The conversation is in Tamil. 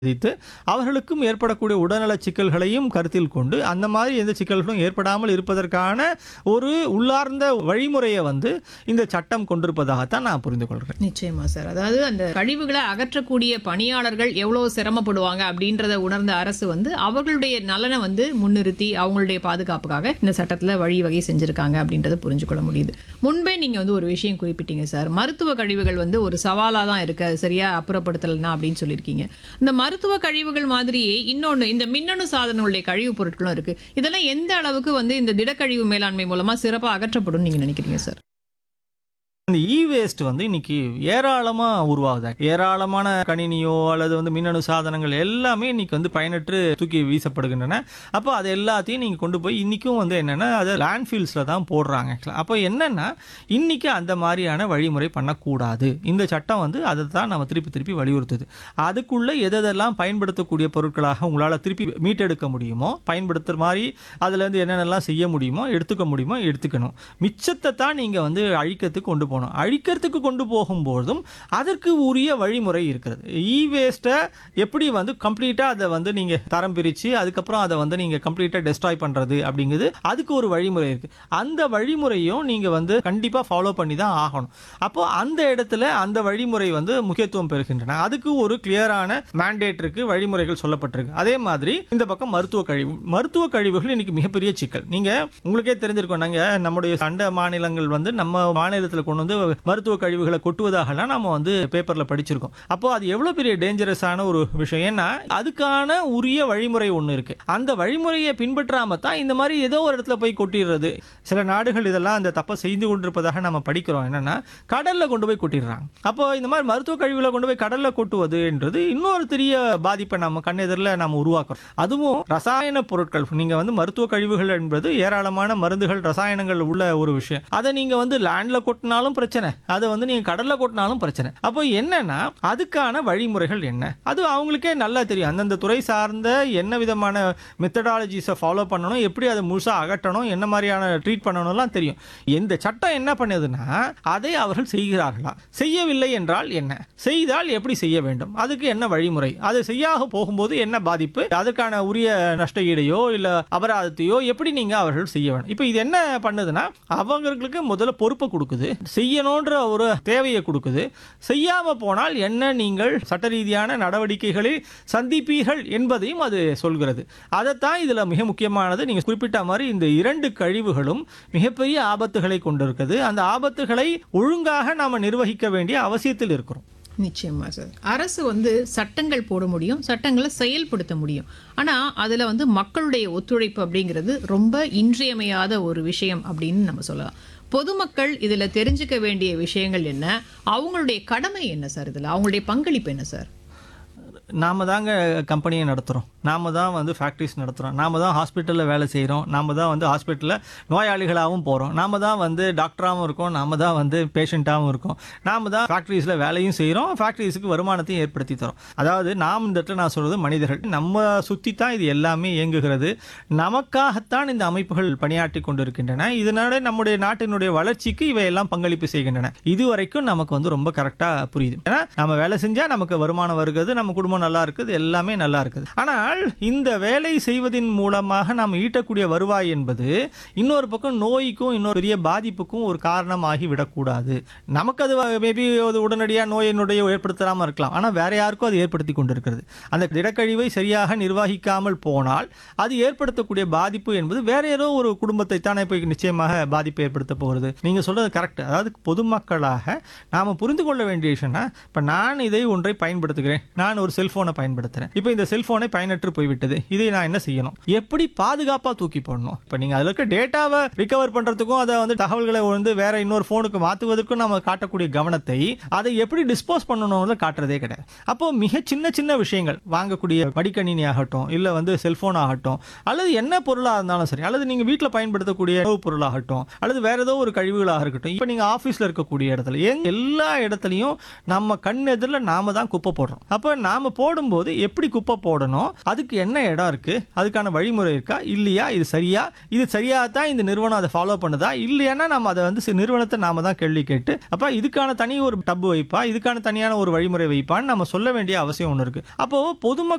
விதித்து அவர்களுக்கும் ஏற்படக்கூடிய உடல்நல சிக்கல்களையும் கருத்தில் கொண்டு அந்த மாதிரி எந்த சிக்கல்களும் ஏற்படாமல் இருப்பதற்கான ஒரு உள்ளார்ந்த வழிமுறையை வந்து இந்த சட்டம் கொண்டிருப்பதாகத்தான் நான் புரிந்து கொள்கிறேன் நிச்சயமா சார் அதாவது அந்த கழிவுகளை அகற்றக்கூடிய பணியாளர்கள் எவ்வளவு சிரமப்படுவாங்க அப்படின்றத உணர்ந்த அரசு வந்து அவர்களுடைய நலனை வந்து முன்னிறுத்தி அவங்களுடைய பாதுகாப்புக்காக இந்த சட்டத்துல வழிவகை செஞ்சிருக்காங்க அப்படின்றத புரிஞ்சுக்கொள்ள முடியுது முன்பே நீங்க வந்து ஒரு விஷயம் குறிப்பிட்டீங்க சார் மருத்துவ கழிவுகள் வந்து ஒரு சவாலா தான் இருக்கு அது சரியா அப்புறப்படுத்தலைன்னா அப்படின்னு சொல்லியிருக்கீங்க இந்த மருத்துவ கழிவுகள் மாதிரியே இன்னொன்னு இந்த மின்னணு சாதனங்களுடைய கழிவுப் பொருட்களும் இருக்கு இதெல்லாம் எந்த அளவுக்கு வந்து இந்த திடக்கழிவு மேலாண்மை மூலமா சிறப்பா அகற்றப்படும் நீங்க நினைக்கிறீங்க சார் இந்த இ வேஸ்ட் வந்து இன்னைக்கு ஏராளமாக உருவாகுது ஏராளமான கணினியோ அல்லது வந்து மின்னணு சாதனங்கள் எல்லாமே இன்னைக்கு வந்து பயனற்று தூக்கி வீசப்படுகின்றன அப்போ அது எல்லாத்தையும் நீங்கள் கொண்டு போய் இன்றைக்கும் வந்து என்னென்னா அதை லேண்ட்ஃபீல்ஸில் தான் போடுறாங்க அப்போ என்னென்னா இன்னைக்கு அந்த மாதிரியான வழிமுறை பண்ணக்கூடாது இந்த சட்டம் வந்து அதை தான் நம்ம திருப்பி திருப்பி வலியுறுத்துது அதுக்குள்ளே எதெல்லாம் பயன்படுத்தக்கூடிய பொருட்களாக உங்களால் திருப்பி மீட்டெடுக்க முடியுமோ பயன்படுத்துகிற மாதிரி அதுலேருந்து என்னென்னலாம் செய்ய முடியுமோ எடுத்துக்க முடியுமோ எடுத்துக்கணும் மிச்சத்தை தான் நீங்கள் வந்து அழிக்கிறதுக்கு கொண்டு போகணும் அழிக்கிறதுக்கு கொண்டு போகும்போதும் அதற்கு உரிய வழிமுறை இருக்கிறது இ வேஸ்ட்டை எப்படி வந்து கம்ப்ளீட்டாக அதை வந்து நீங்கள் தரம் பிரித்து அதுக்கப்புறம் அதை வந்து நீங்கள் கம்ப்ளீட்டாக டெஸ்ட்ராய் பண்ணுறது அப்படிங்கிறது அதுக்கு ஒரு வழிமுறை இருக்குது அந்த வழிமுறையும் நீங்கள் வந்து கண்டிப்பாக ஃபாலோ பண்ணி தான் ஆகணும் அப்போ அந்த இடத்துல அந்த வழிமுறை வந்து முக்கியத்துவம் பெறுகின்றன அதுக்கு ஒரு கிளியரான மேண்டேட் இருக்கு வழிமுறைகள் சொல்லப்பட்டிருக்கு அதே மாதிரி இந்த பக்கம் மருத்துவ கழிவு மருத்துவ கழிவுகள் இன்னைக்கு மிகப்பெரிய சிக்கல் நீங்க உங்களுக்கே தெரிஞ்சிருக்கோம் நாங்க நம்முடைய அண்ட மாநிலங்கள் வந்து நம்ம மாநிலத்தில் கொண்டு வந்து மருத்துவ கழிவுகளை கொட்டுவதாகலாம் நம்ம வந்து பேப்பர்ல படிச்சிருக்கோம் அப்போ அது எவ்வளவு பெரிய டேஞ்சரஸான ஒரு விஷயம் ஏன்னா அதுக்கான உரிய வழிமுறை ஒன்று இருக்கு அந்த வழிமுறையை பின்பற்றாம தான் இந்த மாதிரி ஏதோ ஒரு இடத்துல போய் கொட்டிடுறது சில நாடுகள் இதெல்லாம் அந்த தப்பை செய்து கொண்டிருப்பதாக நம்ம படிக்கிறோம் என்னன்னா கடல்ல கொண்டு போய் கொட்டிடுறாங்க அப்போ இந்த மாதிரி மருத்துவ கழிவுகளை கொண்டு போய் கடல்ல கொட்டுவதுன்றது இன்னொரு பெரிய பாதிப்பை நம்ம கண்ணெதிரில் நம்ம உருவாக்குறோம் அதுவும் ரசாயன பொருட்கள் நீங்க வந்து மருத்துவ கழிவுகள் என்பது ஏராளமான மருந்துகள் ரசாயனங்கள் உள்ள ஒரு விஷயம் அதை நீங்க வந்து லேண்ட்ல கொட்டினாலும் பிரச்சனை அதை வந்து நீங்க கடல்ல கொட்டினாலும் பிரச்சனை அப்போ என்னன்னா அதுக்கான வழிமுறைகள் என்ன அது அவங்களுக்கே நல்லா தெரியும் அந்தந்த துறை சார்ந்த என்ன விதமான மெத்தடாலஜிஸை ஃபாலோ பண்ணணும் எப்படி அதை முழுசா அகற்றணும் என்ன மாதிரியான ட்ரீட் பண்ணணும்லாம் தெரியும் இந்த சட்டம் என்ன பண்ணுதுன்னா அதை அவர்கள் செய்கிறார்களா செய்யவில்லை என்றால் என்ன செய்தால் எப்படி செய்ய வேண்டும் அதுக்கு என்ன வழிமுறை அது செய்யாக போகும்போது என்ன பாதிப்பு அதற்கான உரிய நஷ்ட ஈடையோ இல்ல அபராதத்தையோ எப்படி நீங்க அவர்கள் செய்ய வேண்டும் இப்போ இது என்ன பண்ணுதுன்னா அவங்களுக்கு முதல்ல பொறுப்பை கொடுக்குது செய்யணுன்ற ஒரு தேவையை கொடுக்குது செய்யாம போனால் என்ன நீங்கள் சட்ட ரீதியான நடவடிக்கைகளை சந்திப்பீர்கள் என்பதையும் அது சொல்கிறது அதைத்தான் இதுல மிக முக்கியமானது நீங்க குறிப்பிட்ட மாதிரி இந்த இரண்டு கழிவுகளும் மிகப்பெரிய ஆபத்துகளை கொண்டிருக்குது அந்த ஆபத்துகளை ஒழுங்காக நாம நிர்வகிக்க வேண்டிய அவசியத்தில் இருக்கிறோம் நிச்சயமா சார் அரசு வந்து சட்டங்கள் போட முடியும் சட்டங்களை செயல்படுத்த முடியும் ஆனா அதுல வந்து மக்களுடைய ஒத்துழைப்பு அப்படிங்கிறது ரொம்ப இன்றியமையாத ஒரு விஷயம் அப்படின்னு நம்ம சொல்லலாம் பொதுமக்கள் இதுல தெரிஞ்சுக்க வேண்டிய விஷயங்கள் என்ன அவங்களுடைய கடமை என்ன சார் இதுல அவங்களுடைய பங்களிப்பு என்ன சார் நாம தாங்க கம்பெனியை நடத்துகிறோம் நாம தான் வந்து ஃபேக்ட்ரிஸ் நடத்துகிறோம் நாம தான் ஹாஸ்பிட்டலில் வேலை செய்கிறோம் நாம தான் வந்து ஹாஸ்பிட்டலில் நோயாளிகளாகவும் போகிறோம் நாம தான் வந்து டாக்டராகவும் இருக்கோம் நாம தான் வந்து பேஷண்ட்டாகவும் இருக்கோம் நாம தான் ஃபேக்ட்ரிஸில் வேலையும் செய்கிறோம் ஃபேக்ட்ரிஸுக்கு வருமானத்தையும் ஏற்படுத்தி தரோம் அதாவது நாம் இந்த இடத்துல நான் சொல்கிறது மனிதர்கள் நம்ம சுற்றி தான் இது எல்லாமே இயங்குகிறது நமக்காகத்தான் இந்த அமைப்புகள் பணியாற்றி கொண்டிருக்கின்றன இதனால நம்முடைய நாட்டினுடைய வளர்ச்சிக்கு இவையெல்லாம் பங்களிப்பு செய்கின்றன இதுவரைக்கும் நமக்கு வந்து ரொம்ப கரெக்டாக புரியுது ஏன்னா நம்ம வேலை செஞ்சால் நமக்கு வருமானம் வருகிறது நம்ம குடும்பம் நல்லா இருக்குது எல்லாமே நல்லா இருக்குது ஆனால் இந்த வேலை செய்வதின் மூலமாக நாம் ஈட்டக்கூடிய வருவாய் என்பது இன்னொரு பக்கம் நோய்க்கும் இன்னொரு பெரிய பாதிப்புக்கும் ஒரு காரணமாகி விடக்கூடாது நமக்கு அது மேபி அது உடனடியாக நோயினுடைய ஏற்படுத்தாமல் இருக்கலாம் ஆனால் வேற யாருக்கும் அது ஏற்படுத்தி கொண்டிருக்கிறது அந்த திடக்கழிவை சரியாக நிர்வகிக்காமல் போனால் அது ஏற்படுத்தக்கூடிய பாதிப்பு என்பது வேற ஏதோ ஒரு குடும்பத்தை தானே போய் நிச்சயமாக பாதிப்பு ஏற்படுத்த போகிறது நீங்கள் சொல்றது கரெக்ட் அதாவது பொதுமக்களாக நாம் புரிந்து கொள்ள வேண்டிய விஷயம்னா இப்போ நான் இதை ஒன்றை பயன்படுத்துகிறேன் நான் ஒரு செல்போனை பயன்படுத்துகிறேன் இப்போ இந்த செல்போனை பயனற்று போய்விட்டது இதை நான் என்ன செய்யணும் எப்படி பாதுகாப்பாக தூக்கி போடணும் இப்போ நீங்கள் அதில் இருக்க டேட்டாவை ரிகவர் பண்ணுறதுக்கும் அதை வந்து தகவல்களை வந்து வேற இன்னொரு ஃபோனுக்கு மாற்றுவதற்கும் நம்ம காட்டக்கூடிய கவனத்தை அதை எப்படி டிஸ்போஸ் பண்ணணும்னு காட்டுறதே கிடையாது அப்போ மிக சின்ன சின்ன விஷயங்கள் வாங்கக்கூடிய மடிக்கணினி ஆகட்டும் இல்லை வந்து செல்போன் ஆகட்டும் அல்லது என்ன பொருளாக இருந்தாலும் சரி அல்லது நீங்கள் வீட்டில் பயன்படுத்தக்கூடிய உணவுப் பொருளாகட்டும் அல்லது வேற ஏதோ ஒரு கழிவுகளாக இருக்கட்டும் இப்போ நீங்கள் ஆஃபீஸில் இருக்கக்கூடிய இடத்துல எங்க எல்லா இடத்துலையும் நம்ம கண் எதிரில் நாம தான் குப்பை போடுறோம் அப்போ நாம போடும்போது எப்படி குப்பை போடணும் அதுக்கு என்ன இடம் இருக்கு அதுக்கான வழிமுறை இருக்கா இல்லையா இது சரியா இது சரியா தான் இந்த நிறுவனம் அதை ஃபாலோ பண்ணுதா இல்லையானா நம்ம அதை வந்து சி- நிறுவனத்தை நாம தான் கேள்வி கேட்டு அப்ப இதுக்கான தனி ஒரு டப்பு வைப்பா இதுக்கான தனியான ஒரு வழிமுறை வைப்பான்னு நம்ம சொல்ல வேண்டிய அவசியம் ஒன்று இருக்கு அப்போ பொதுமக்கள்